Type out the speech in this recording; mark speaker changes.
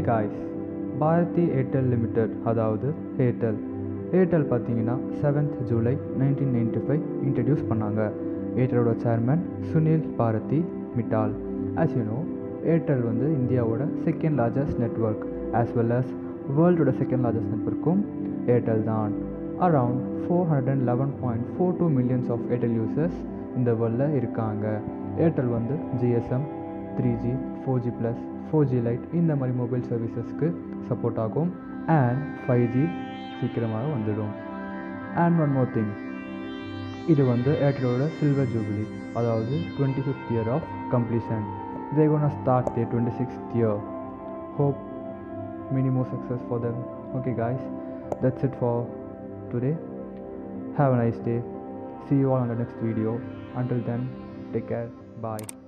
Speaker 1: guys Bharti Airtel limited அதாவது ஏர்டெல் ஏர்டெல் பார்த்தீங்கன்னா seventh July nineteen ninety five introduce பண்ணாங்க ஏர்டெலோட chairman Sunil Bharti Mittal as you know Airtel வந்து இந்தியாவோட second largest network as well as வேர்ல்டோட செகண்ட் லார்ஜஸ்ட் நெட்ஒர்க்கும் ஏர்டெல் தான் around four hundred and eleven point four two millions of Airtel users இந்த வேர்ல்டில் இருக்காங்க ஏர்டெல் வந்து GSM three G four G plus four G lite இந்த மாதிரி மொபைல் சர்வீசஸ்க்கு சப்போர்ட் ஆகும் அண்ட் ஃபைவ் ஜி சீக்கிரமாக வந்துடும் அண்ட் ஒன் மோர் திங் இது வந்து ஏர்டெலோட சில்வர் ஜூபிலி அதாவது twenty fifth year of completion they gone start they twenty sixth year hope many more success for them okay guys that's it for today have a nice day see you all on the next video until then take care bye